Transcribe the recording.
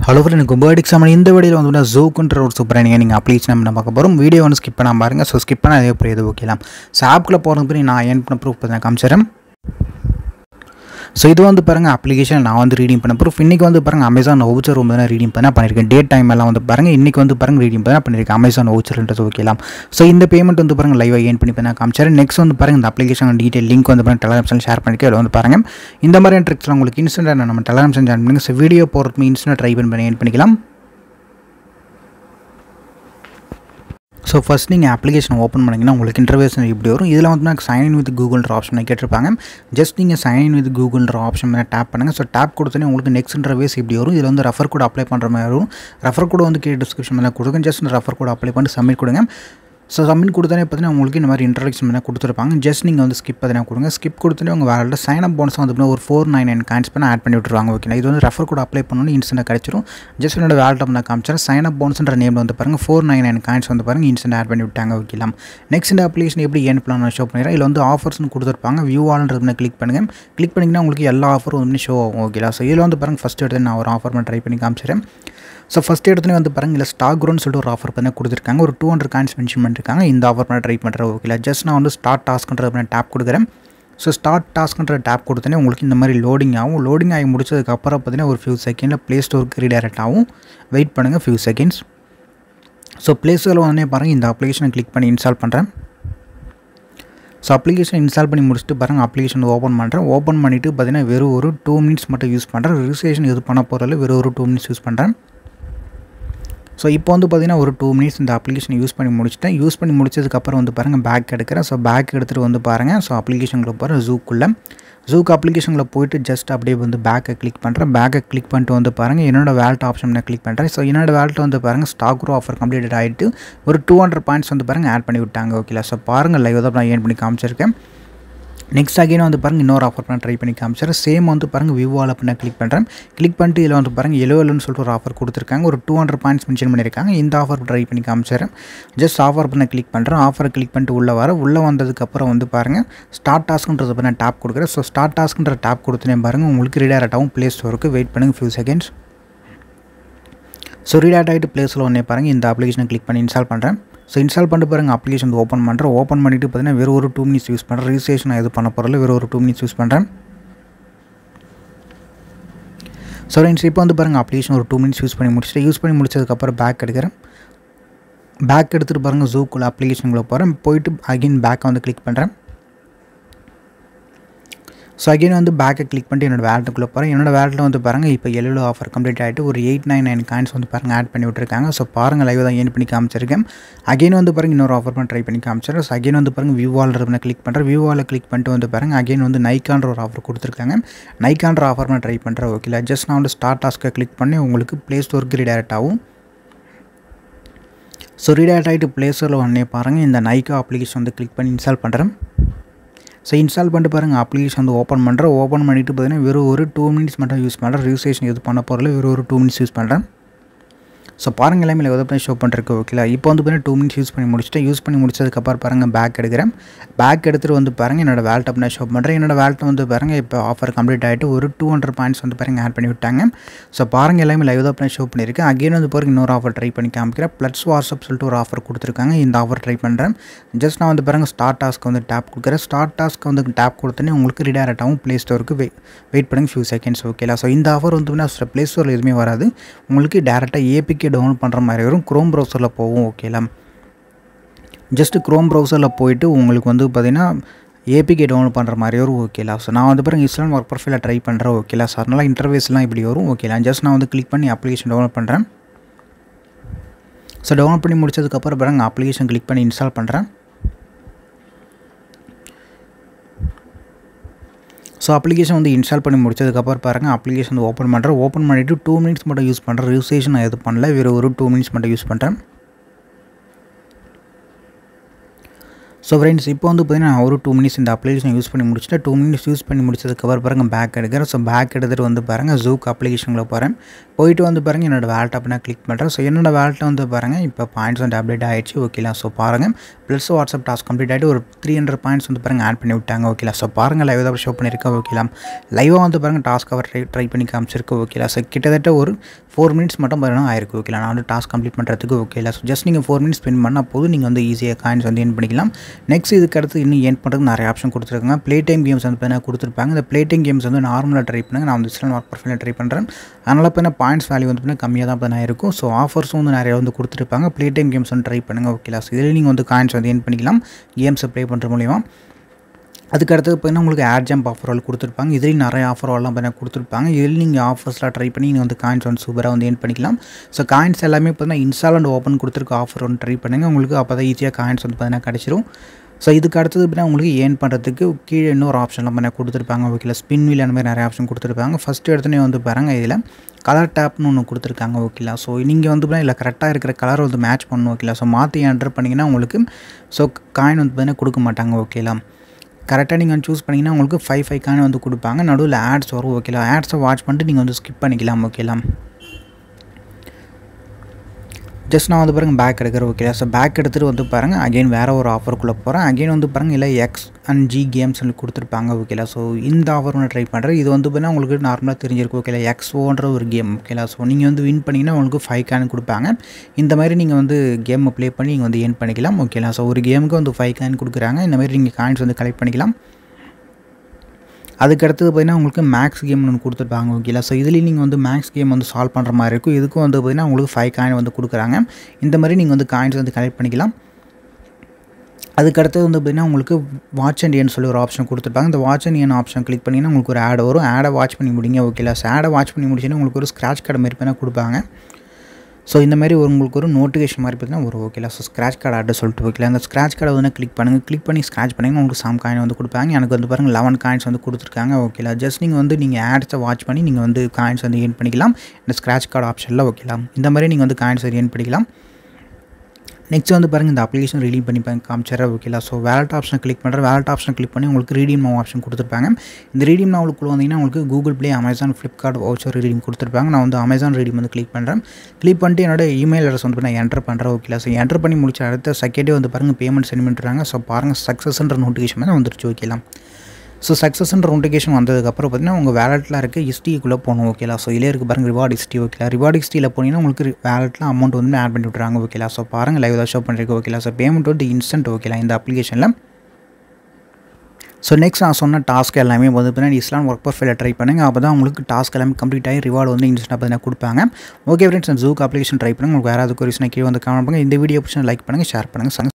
hello friend கும்பர்ட் exam இந்த வீடியோவில் வந்து ஜோக்குன்ற ஒரு சூப்பராக நீங்கள் அப்ளிகேஷன் நம்ம பார்க்க போகிறோம் வீடியோ வந்து ஸ்கிப் பண்ணாம பாருங்கள் ஸோ ஸ்கிப் பண்ணால் அதே புரியுது ஓகேலாம் ஸோ ஆப்குள்ளே போகிறதுக்கு பிறகு நான் ஏன் பண்ண ப்ரூஃப் நான் காமிச்சிடறேன் ஸோ இது வந்து பாருங்கள் அப்ளிகேஷன் நான் வந்து ரீடிங் பண்ண ப்ரூஃப் இன்றைக்கி வந்து பாருங்கள் அமேசான் வவுச்சர் வந்து நான் ரீடிங் பண்ண பண்ணியிருக்கேன் டேட் டைம் எல்லாம் வந்து பாருங்கள் இன்றைக்கி வந்து பாருங்கள் ரீடிங் பண்ண பண்ணியிருக்கேன் அமேசான் வவுச்சர்ன்றது ஓகேலாம் ஸோ இந்த பேமெண்ட் வந்து பாருங்கள் லைவாக ஏன் பண்ணி பண்ண காமிச்சிடறேன் நெக்ஸ்ட் வந்து பாருங்கள் இந்த அப்ளிகேஷன் டீட்டெயில் லிங்க் வந்து பாருங்கள் டெலகிராம் ஷேர் பண்ணிக்க அதில் வந்து பாருங்கள் இந்த மாதிரியான ட்ரிக்ஸ்லாம் உங்களுக்கு இன்ஸ்டன்ட்டாக நம்ம டெலகிராம் ஜாயின் பண்ணுங்கள் ஸோ வீடியோ போகிறதுக்கு இன்ஸ்டன்ட் ட்ரை பண்ணி ஏன் பண்ணிக்கலாம் ஸோ ஃபஸ்ட் நீங்கள் அப்ளிகேஷன் ஓப்பன் பண்ணிங்கன்னா உங்களுக்கு இன்டர்வேஸ் இப்படி வரும் இதில் வந்து நான் சைன் இன் வித் கூகுள்ன்ற ஆப்ஷனை கேட்டிருப்பாங்க ஜஸ்ட் நீங்கள் சைன் இன் வித் கூகுள்ன்ற ஆப்ஷன் மேலே டேப் பண்ணுங்கள் ஸோ டேப் கொடுத்தோன்னே உங்களுக்கு நெக்ஸ்ட் இன்டர்வேஸ் இப்படி வரும் இதில் வந்து ரெஃபர் கோட் அப்ளை பண்ணுற மாதிரி வரும் ரெஃபர் கோட் வந்து கீழே டிஸ்கிரிப்ஷன் மேலே கொடுங்க ஜஸ்ட் ரெஃபர் கோட் அப்ளை பண்ணி சப்மிட் கொடுங்க ஸோ சப்மிட் கொடுத்தோன்னே பார்த்தீங்கன்னா உங்களுக்கு இந்த மாதிரி இன்ட்ரடக்ஷன் பண்ண கொடுத்துருப்பாங்க ஜஸ்ட் நீங்கள் வந்து ஸ்கிப் பார்த்தீங்கன்னா கொடுங்க ஸ்கிப் கொடுத்தோன்னே உங்கள் வேலையில் சைன் அப் போனஸ் வந்து ஒரு ஃபோர் நைன் நைன் காயின்ஸ் பண்ண ஆட் பண்ணி விட்டுருவாங்க ஓகே இது வந்து ரெஃபர் கோட் அப்ளை பண்ணணும் இன்ஸ்டன்ட் கிடச்சிரும் ஜஸ்ட் என்னோட வேலட் நான் காமிச்சேன் சைன் அப் போனஸ்ன்ற நேம் வந்து பாருங்கள் ஃபோர் நைன் நைன் காயின்ஸ் வந்து பாருங்கள் இன்ஸ்டன்ட் ஆட் பண்ணி விட்டாங்க ஓகேலாம் நெக்ஸ்ட் இந்த அப்ளிகேஷன் எப்படி ஏன் பிளான் ஷோ பண்ணிடுறேன் இதில் வந்து ஆஃபர்ஸ்னு கொடுத்துருப்பாங்க வியூ ஆல்ன்றது கிளிக் பண்ணுங்கள் கிளிக் பண்ணிங்கன்னா உங்களுக்கு எல்லா ஆஃபரும் வந்து ஷோ ஆகும் ஓகேலா ஸோ இதில் வந்து பாருங்கள் ஃபஸ்ட் எடுத்து நான் ஒரு ஆஃபர் ட்ரை பண்ணி காமிச்சிடுறேன் ஸோ ஃபஸ்ட் இடத்துல வந்து பாருங்கள் இல்லை ஸ்டாக் க்ரோன்னு சொல்லிட்டு ஒரு ஆஃபர் பண்ணி கொடுத்துருக்காங்க ஒரு டூ ஹண்ட்ரட் காயின்ஸ் மென்ஷன் பண்ணிருக்காங்க இந்த ஆஃபர் பண்ண ட்ரை பண்ணுறேன் ஓகேல ஜஸ்ட் நான் வந்து ஸ்டார்ட் டாஸ்க்ன்ற பண்ண டேப் கொடுக்குறேன் ஸோ ஸ்டார்ட் டாஸ்க்ன்ற டேப் கொடுத்தோன்னே உங்களுக்கு இந்த மாதிரி லோடிங் ஆகும் லோடிங் ஆகி முடிச்சதுக்கப்புறம் பார்த்தீங்கன்னா ஒரு ஃபியூ செகண்டில் ப்ளே ஸ்டோருக்கு ரீடைரக்ட் ஆகும் வெயிட் பண்ணுங்கள் ஃபியூ செகண்ட்ஸ் ஸோ ப்ளே ஸ்டோரில் உடனே பாருங்கள் இந்த அப்ளிகேஷனை கிளிக் பண்ணி இன்ஸ்டால் பண்ணுறேன் ஸோ அப்ளிகேஷன் இன்ஸ்டால் பண்ணி முடிச்சுட்டு பாருங்கள் அப்ளிகேஷன் ஓப்பன் பண்ணுறேன் ஓப்பன் பண்ணிவிட்டு பார்த்தீங்கன்னா வெறும் ஒரு டூ மினிட்ஸ் மட்டும் யூஸ் பண்ணுறேன் ரிஜிஸ்ட்ரேஷன் எது பண்ண போகிறதில்ல வெறும் ஒரு டூ மினிட்ஸ் யூஸ் பண்ணுறேன் ஸோ இப்போ வந்து பார்த்திங்கன்னா ஒரு டூ மினிட்ஸ் இந்த அப்ளிகேஷன் யூஸ் பண்ணி முடிச்சிட்டேன் யூஸ் பண்ணி முடிச்சதுக்கப்புறம் வந்து பாருங்கள் பேக் எடுக்கிறேன் ஸோ பேக் எடுத்துகிட்டு வந்து பாருங்கள் ஸோ அப்ளிகேஷனுக்குள்ள போகிறேன் ஜூக்குள்ளே ஜூக்கு அப்ளிகேஷனில் போயிட்டு ஜஸ்ட் அப்படியே வந்து பேக்கை கிளிக் பண்ணுறேன் பேக்கை கிளிக் பண்ணிட்டு வந்து பாருங்கள் என்னோட வேல்ட் ஆப்ஷன் நான் கிளிக் பண்ணுறேன் ஸோ என்னோட வேல்ட் வந்து பாருங்கள் ஸ்டாக் ரோ ஆஃபர் கம்ப்ளீட் ஆகிட்டு ஒரு டூ ஹண்ட்ரட் பாயிண்ட்ஸ் வந்து பாருங்கள் ஆட் பண்ணி விட்டாங்க ஓகேலா ஸோ பாருங்கள் லைவ் தான் நான் ஏன் பண்ணி காமிச்சிருக்கேன் நெக்ஸ்ட் அகைன் வந்து பாருங்கள் இன்னொரு ஆஃபர் பண்ண ட்ரை பண்ணி காமிச்சிடுறேன் சேம் வந்து பாருங்கள் விவோவில் பண்ண கிளிக் பண்ணுறேன் கிளிக் பண்ணிட்டு இதில் வந்து பாருங்கள் எலோவல்னு சொல்லிட்டு ஒரு ஆஃபர் கொடுத்துருக்காங்க ஒரு டூ ஹண்ட்ரட் பாயிண்ட்ஸ் மென்ஷன் பண்ணியிருக்காங்க இந்த ஆஃபர் ட்ரை பண்ணி காமிச்சிடுறேன் ஜஸ்ட் ஆஃபர் பண்ண கிளிக் பண்ணுறேன் ஆஃபரை கிளிக் பண்ணிட்டு உள்ளே வர உள்ளே வந்ததுக்கப்புறம் வந்து பாருங்கள் ஸ்டார்ட் டாஸ்க்குன்றது பண்ண டேப் கொடுக்குறேன் ஸோ ஸ்டார்ட் டாஸ்க்குன்ற டேப் கொடுத்துனே பாருங்கள் உங்களுக்கு ரீடைரக்ட் ஆகும் ப்ளே ஸ்டோருக்கு வெயிட் பண்ணுங்கள் ஃபியூ செகண்ட்ஸ் ஸோ ரீடாட் ஆகிட்டு ப்ளேஸில் ஒன்றே பாருங்கள் இந்த அப்ளிகேஷனை கிளிக் பண்ணி இன்ஸ்டால் பண்ணுறேன் ஸோ இன்ஸ்டால் பண்ணிட்டு பாருங்கள் அப்ளிகேஷன் ஓப்பன் பண்ணுறேன் ஓப்பன் பண்ணிவிட்டு பார்த்தீங்கன்னா வெறும் ஒரு டூ மினிட்ஸ் யூஸ் பண்ணுறேன் ரிஜிஸ்ட்ரேஷன் எது பண்ண போகிறல வெறும் ஒரு டூ மினிட்ஸ் யூஸ் பண்ணுறேன் ஸோ ஃப்ரெண்ட்ஸ் இப்போ வந்து பாருங்கள் அப்ளிகேஷன் ஒரு டூ மினிட்ஸ் யூஸ் பண்ணி முடிச்சுட்டு யூஸ் பண்ணி முடிச்சதுக்கப்புறம் பேக் எடுக்கிறேன் பேக் எடுத்துகிட்டு பாருங்கள் ஜூக்குள்ளே அப்ளிகேஷனுக்குள்ளே போகிறேன் போயிட்டு அகைன் பேக்கை வந்து கிளிக் பண்ணுறேன் ஸோ அகைன் வந்து பேக்கை கிளிக் பண்ணிட்டு என்னோட வேலட்டுக்குள்ளே போகிறேன் என்னோட வேலட்டில் வந்து பாருங்கள் இப்போ எல்லோ ஆஃபர் கம்ப்ளீட் ஆகிட்டு ஒரு எயிட் நைன் நைன் காயின்ஸ் வந்து பாருங்கள் ஆட் பண்ணி விட்ருக்காங்க ஸோ பாருங்கள் லைவ் தான் ஏன் பண்ணி காமிச்சிருக்கேன் அகைன் வந்து பாருங்கள் இன்னொரு ஆஃபர் பண்ணி ட்ரை பண்ணி காமிச்சிடுறேன் ஸோ அகைன் வந்து பாருங்கள் வியூவால் இருந்த கிளிக் பண்ணுறேன் வியூவால் கிளிக் பண்ணிட்டு வந்து பாருங்கள் அகைன் வந்து நைக்கான்ற ஒரு ஆஃபர் கொடுத்துருக்காங்க நைக்கான்ற ஆஃபர் பண்ண ட்ரை பண்ணுறேன் ஓகேல ஜஸ்ட் நான் வந்து ஸ்டார்ட் டாஸ்க்கை கிளிக் பண்ணி உங்களுக்கு ப்ளே ஸ்டோருக்கு ரீடைரக்ட் ஆகும் ஸோ ரீடைரக்ட் ஆகிட்டு ப்ளே ஸ்டோரில் உடனே பாருங்கள் இந்த நைக்கா அப்ளிகேஷன் வந்து கிளிக் பண்ணி இன்ஸ்டால் பண்ணுறேன் ஸோ இன்ஸ்டால் பண்ணிட்டு பாருங்கள் அப்ளிகேஷன் வந்து ஓப்பன் பண்ணுறேன் ஓப்பன் பண்ணிவிட்டு பார்த்தீங்கன்னா வெறும் ஒரு டூ மினிட்ஸ் மட்டும் யூஸ் பண்ணுறேன் ரிஜிஸ்ட்ரேஷன் எது பண்ண போகிறல வெறும் ஒரு டூ மினிட்ஸ் யூஸ் பண்ணுறேன் ஸோ பாருங்கள் எல்லாமே எதை பண்ணி ஷோ பண்ணுறதுக்கு ஓகேல இப்போ வந்து பார்த்தீங்கன்னா டூ மினிட்ஸ் யூஸ் பண்ணி முடிச்சுட்டு யூஸ் பண்ணி முடிச்சதுக்கப்புறம் பாருங்கள் பேக் எடுக்கிறேன் பேக் எடுத்துகிட்டு வந்து பாருங்கள் என்னோட வேல்ட் நான் ஷோ பண்ணுறேன் என்னோட வேல்ட் வந்து பாருங்கள் இப்போ ஆஃபர் கம்ப்ளீட் ஆகிட்டு ஒரு டூ ஹண்ட்ரட் பாயிண்ட்ஸ் வந்து பாருங்கள் ஆட் பண்ணி விட்டாங்க ஸோ பாருங்கள் எல்லாமே லைவ் தான் ஷோ பண்ணியிருக்கேன் அகைன் வந்து பாருங்கள் இன்னொரு ஆஃபர் ட்ரை பண்ணி காமிக்கிறேன் ப்ளஸ் வாட்ஸ்அப் சொல்லிட்டு ஒரு ஆஃபர் கொடுத்துருக்காங்க இந்த ஆஃபர் ட்ரை பண்ணுறேன் ஜஸ்ட் நான் வந்து பாருங்கள் ஸ்டார்ட் டாஸ்க்கு வந்து டேப் கொடுக்குறேன் ஸ்டார்ட் டாஸ்க்கு வந்து டேப் கொடுத்தோன்னே உங்களுக்கு ரிடைரக்ட் ஆகும் ப்ளே ஸ்டோருக்கு வெயிட் வெயிட் பண்ணுங்க ஃபியூ செகண்ட்ஸ் ஓகேலா ஸோ இந்த ஆஃபர் வந்து ப்ளே ஸ்டோரில் எதுவுமே வராது உங்களுக்கு டேரெக்டாக ஏபிகே டவுன்லோட் பண்ணுற மாதிரி வரும் க்ரோம் ப்ரௌசரில் போகும் ஓகேலா ஜஸ்ட்டு க்ரோம் ப்ரௌசரில் போயிட்டு உங்களுக்கு வந்து பார்த்திங்கன்னா ஏபிகே டவுன்லோட் பண்ணுற மாதிரி வரும் ஓகேலா ஸோ நான் வந்து பாருங்கள் இஸ்லாம் ஒர்க் ப்ரொஃபைலில் ட்ரை பண்ணுறேன் ஓகேலா ஸோ அதனால் இன்டர்வேஸ்லாம் இப்படி வரும் ஓகேலா ஜஸ்ட் நான் வந்து கிளிக் பண்ணி அப்ளிகேஷன் டவுன்லோட் பண்ணுறேன் ஸோ டவுன்லோட் பண்ணி முடிச்சதுக்கப்புறம் பாருங்கள் அப்ளிகேஷன் கிளிக் பண்ணி இன்ஸ்டால் பண்ணுறேன் ஸோ அப்ளிகேஷன் வந்து இன்ஸ்டால் பண்ணி முடிச்சதுக்கப்புறம் பாருங்கள் அப்ளிகேஷன் வந்து ஓப்பன் பண்ணுறேன் ஓப்பன் பண்ணிவிட்டு டூ மினிட்ஸ் மட்டும் யூஸ் பண்ணுறேன் ரிஜிஸ்ட்ரேஷன் நான் எதுவும் பண்ணல வேறு ஒரு டூ மினிட்ஸ் மட்டும் யூஸ் பண்ணுறேன் ஸோ ஃப்ரெண்ட்ஸ் இப்போ வந்து பார்த்தீங்கன்னா நான் ஒரு டூ மினிட்ஸ் இந்த அப்ளிகேஷன் யூஸ் பண்ணி முடிச்சுட்டு டூ மினிட்ஸ் யூஸ் பண்ணி முடிச்சதுக்கப்புறம் பாருங்கள் பேக் எடுக்கிறேன் ஸோ பேக் எடுத்துகிட்டு வந்து பாருங்கள் ஜூக் அப்ளிகேஷனில் போகிறேன் போயிட்டு வந்து பாருங்கள் என்னோடய வேலட் அப்போ நான் கிளிக் பண்ணுறேன் ஸோ என்னோட வேலட்டில் வந்து பாருங்கள் இப்போ பாயிண்ட்ஸ் வந்து அப்டேட் ஆகிடுச்சு ஓகேலா ஸோ பாருங்கள் ப்ளஸ் வாட்ஸ்அப் டாஸ்க் கம்ப்ளீட் ஆகிட்டு ஒரு த்ரீ ஹண்ட்ரட் பாயிண்ட்ஸ் வந்து பாருங்கள் ஆட் பண்ணி விட்டாங்க ஓகேலா ஸோ பாருங்கள் லைவ் தான் ஷோ பண்ணியிருக்கேன் ஓகேலாம் லைவாக வந்து பாருங்கள் டாஸ்க் அவர் ட்ரை ட்ரை பண்ணி காமிச்சிருக்கு ஓகேலா ஸோ கிட்டத்தட்ட ஒரு ஃபோர் மினிட்ஸ் மட்டும் பாருங்கள் ஆயிருக்கு ஓகேலா நான் வந்து டாஸ்க் கம்ப்ளீட் பண்ணுறதுக்கு ஓகேலா ஸோ ஜஸ்ட் நீங்கள் ஃபோர் மினிட்ஸ் ஸ்பெண்ட் பண்ணால் போதும் நீங்கள் வந்து ஈஸியாக காயின்ஸ் வந்து ஏன் பண்ணிக்கலாம் நெக்ஸ்ட் இதுக்கு அடுத்து இன்னும் ஏன் பண்ணுறதுக்கு நிறைய ஆப்ஷன் கொடுத்துருக்காங்க ப்ளே டைம் கேம்ஸ் வந்து பார்த்தீங்கன்னா கொடுத்துருப்பாங்க இந்த ப்ளே டைம் கேம்ஸ் வந்து நார்மலாக ட்ரை பண்ணுங்க நான் வந்து இஸ்லாம் ஒர்க் ப்ரொஃபைலில் ட்ரை பண்ணுறேன் அதனால் பார்த்தீங்கன்னா பாயிண்ட்ஸ் வேல்யூ வந்து பார்த்தீங்கன்னா கம்மியாக தான் பார்த்தீங்கன்னா இருக்கும் ஸோ ஆஃபர்ஸும் வந்து நிறைய வந்து கொடுத்துருப்பாங்க ப்ளே டைம் கேம்ஸ் வந்து ட்ரை பண்ணுங்கள் ஓகேலா ஸோ இதில் நீங்கள் வந்து காயின்ஸ் வந்து ஏன் பண்ணிக்கலாம் கேம்ஸை ப்ளே பண்ணுற மூலிமா அதுக்கு அடுத்து பார்த்தீங்கன்னா உங்களுக்கு ஏர் ஜம்ப் ஆஃபர் ஆல் கொடுத்துருப்பாங்க இதுலேயும் நிறைய ஆஃபர் எல்லாம் பார்த்தீங்கன்னா கொடுத்துருப்பாங்க இதில் நீங்கள் ஆஃபர்ஸ்லாம் ட்ரை பண்ணி நீங்கள் வந்து காயின்ஸ் வந்து சூப்பராக வந்து ஏன் பண்ணிக்கலாம் ஸோ காயின்ஸ் எல்லாமே பார்த்தீங்கன்னா இன்ஸ்டால் அண்ட் ஓப்பன் கொடுத்துருக்க ஆஃபர் ஒன்று ட்ரை பண்ணுங்கள் உங்களுக்கு அப்போ தான் ஈஸியாக காயின்ஸ் வந்து பார்த்தீங்கன்னா கிடச்சிரும் ஸோ இதுக்கு அடுத்தது பார்த்தீங்கன்னா உங்களுக்கு ஏர்ன் பண்ணுறதுக்கு கீழே இன்னொரு ஆப்ஷன்லாம் பண்ண கொடுத்துருப்பாங்க ஓகேல ஸ்பின் வீல் அந்த மாதிரி நிறைய ஆப்ஷன் கொடுத்துருப்பாங்க ஃபஸ்ட்டு எடுத்துனே வந்து பாருங்கள் இதில் கலர் டேப்னு ஒன்று கொடுத்துருக்காங்க ஓகேலா ஸோ நீங்கள் வந்து பார்த்தீங்கன்னா இல்லை கரெக்டாக இருக்கிற கலர் வந்து மேட்ச் பண்ணணும் ஓகேலா ஸோ மாற்றி என்டர் பண்ணிங்கன்னா உங்களுக்கு ஸோ காயின் வந்து பார்த்தீங்கன்னா கொடுக்க மாட்டாங்க ஓகேலா கரெக்டாக நீங்கள் சூஸ் பண்ணிங்கன்னா உங்களுக்கு ஃபைவ் ஃபைவ் காயின் வந்து கொடுப்பாங்க நடுவில் ஆட்ஸ் வரும் ஓகேலா ஆட்ஸை வாட்ச் பண்ணிட்டு நீங்கள் வந்து ஸ்கிப் பண்ணிக்கலாம் ஓகேலாம் ஜஸ்ட் நான் வந்து பாருங்கள் பேக் எடுக்கிறேன் ஓகே ஸோ பேக் எடுத்துகிட்டு வந்து பாருங்கள் அகைன் வேறு ஒரு ஆஃபருக்குள்ளே போகிறேன் அகைன் வந்து பாருங்கள் இல்லை எக்ஸ் அண்ட் ஜி கேம்ஸ் கொடுத்துருப்பாங்க ஓகேலா ஸோ இந்த ஆஃபர் ஒன்று ட்ரை பண்ணுறேன் இது வந்து பார்த்தீங்கன்னா உங்களுக்கு நார்மலாக தெரிஞ்சிருக்கும் ஓகேலா எக்ஸ்ஓன்ற ஒரு கேம் ஓகேலா ஸோ நீங்கள் வந்து வின் பண்ணிங்கன்னா உங்களுக்கு ஃபைவ் கேன் கொடுப்பாங்க இந்த மாதிரி நீங்கள் வந்து கேமை ப்ளே பண்ணி நீங்கள் வந்து ஏர்ன் பண்ணிக்கலாம் ஓகேலா ஸோ ஒரு கேமுக்கு வந்து ஃபைவ் கேன் கொடுக்குறாங்க இந்த மாதிரி நீங்கள் காயின்ஸ் வந்து கலெக்ட் பண்ணிக்கலாம் அதுக்கு அடுத்தது பார்த்தீங்கன்னா உங்களுக்கு மேக்ஸ் கேம் ஒன்று கொடுத்துருப்பாங்க ஓகேலா ஸோ இதுலேயும் நீங்கள் வந்து மேக்ஸ் கேம் வந்து சால்வ் பண்ணுற மாதிரி இருக்கும் இதுக்கும் வந்து பார்த்திங்கன்னா உங்களுக்கு ஃபைவ் காயின் வந்து கொடுக்குறாங்க இந்த மாதிரி நீங்கள் வந்து காயின்ஸ் வந்து கலெக்ட் பண்ணிக்கலாம் அதுக்கு அடுத்தது வந்து பார்த்திங்கன்னா உங்களுக்கு வாட்ச் அண்ட் ஏன்னு சொல்லி ஒரு ஆப்ஷன் கொடுத்துருப்பாங்க இந்த watch and earn option click பண்ணிங்கன்னா உங்களுக்கு ஒரு ஆட் வரும் ஆடை வாட்ச் பண்ணி முடிங்க ஓகேலா ஸோ ஆடை வாட்ச் பண்ணி முடிச்சுன்னா உங்களுக்கு ஒரு ஸ்க்ராட்ச் கார்டு மாதிரி பண்ணால் கொடுப்பாங்க ஸோ இந்த மாதிரி ஒரு உங்களுக்கு ஒரு நோட்டிஃபிகேஷன் மாதிரி பார்த்தீங்கன்னா ஒரு ஓகேலா ஸோ ஸ்க்ராச் கார்டு ஆர்டர் சொல்லிட்டு ஓகேலா அந்த ஸ்க்ராச் கார்டை வந்து கிளிக் பண்ணுங்கள் கிளிக் பண்ணி ஸ்க்ராச் பண்ணிங்கன்னா உங்களுக்கு சாம் காயின் வந்து கொடுப்பாங்க எனக்கு வந்து பாருங்கள் லெவன் காயின்ஸ் வந்து கொடுத்துருக்காங்க ஓகேலா ஜஸ்ட் நீங்கள் வந்து நீங்கள் ஆட்ஸை வாட்ச் பண்ணி நீங்கள் வந்து காயின்ஸ் வந்து ஏன் பண்ணிக்கலாம் இந்த ஸ்க்ராச் கார்டு ஆப்ஷனில் ஓகேலாம் இந்த மாதிரி நீங்கள் வந்து காயின்ஸ் வந்து ஏன் பண்ணிக்கலாம் நெக்ஸ்ட் வந்து பாருங்கள் இந்த அப்ளிகேஷன் ரீடீம் பண்ணி காமிச்சிடறேன் ஓகேலா ஸோ வேலட் ஆப்ஷன் கிளிக் பண்ணுறேன் வேலட் ஆப்ஷன் கிளிக் பண்ணி உங்களுக்கு ரீடீம் நோ ஆப்ஷன் கொடுத்துருப்பாங்க இந்த ரீடீம் நோவுக்குள்ள வந்தீங்கன்னா உங்களுக்கு Google Play Amazon Flipkart voucher redeem கொடுத்துருப்பாங்க நான் வந்து அமேசான் ரீடீம் வந்து கிளிக் பண்ணுறேன் கிளிக் பண்ணிட்டு என்னோட இமெயில் அட்ரஸ் வந்து நான் என்டர் பண்ணுறேன் ஓகேலா ஸோ என்டர் பண்ணி முடிச்ச அடுத்த செகண்டே வந்து பாருங்கள் பேமெண்ட் சென்ட் பண்ணுறாங்க ஸோ பாருங்கள் சக்ஸஸ்ன்ற நோட்டிஃபிகேஷன் தான் வந்துருச்சு ஓகேலாம் ஸோ சக்ஸஸ்ன்ற நோட்டிஃபிகேஷன் வந்ததுக்கப்புறம் பார்த்தீங்கன்னா உங்கள் வேலெட்டில் இருக்க ஹிஸ்ட்ரிக்குள்ளே போகணும் ஓகேலா ஸோ இதிலே இருக்குது பாருங்கள் ரிவார்ட் ஹிஸ்ட்ரி ஓகேலா ரிவார்ட் ஹிஸ்ட்ரியில் போனீங்கன்னா உங்களுக்கு வேலெட்டில் அமௌண்ட் வந்து ஆட் பண்ணி விட்றாங்க ஓகேலா ஸோ பாருங்கள் லைவ் தான் ஷோ பண்ணிருக்கு ஓகேலா ஸோ பேமெண்ட் வந்து இன்ஸ்டன்ட் ஓகேலா இந்த அப்ளிகேஷனில் ஸோ நெக்ஸ்ட் நான் சொன்ன டாஸ்க் எல்லாமே வந்து பார்த்தீங்கன்னா இஸ்லாம் ஒர்க் ப்ரொஃபைலில் ட்ரை பண்ணுங்கள் அப்போ தான் உங்களுக்கு டாஸ்க் எல்லாமே கம்ப்ளீட் ஆகி ரிவார்டு வந்து இன்ஸ்டாக பார்த்தீங்கன்னா கொடுப்பாங்க ஓகே ஃப்ரெண்ட்ஸ் ஜூக் அப்ளிகேஷன் ட்ரை பண்ணுங்கள் உங்களுக்கு வேறு ஏதாவது கொரிஸ்னா கீழே வந்து காமெண்ட் பண்ணுங்கள் இந்த வீடியோ பிடிச்சா லைக் பண்ணுங்கள் ஷேர் பண்ணுங்கள்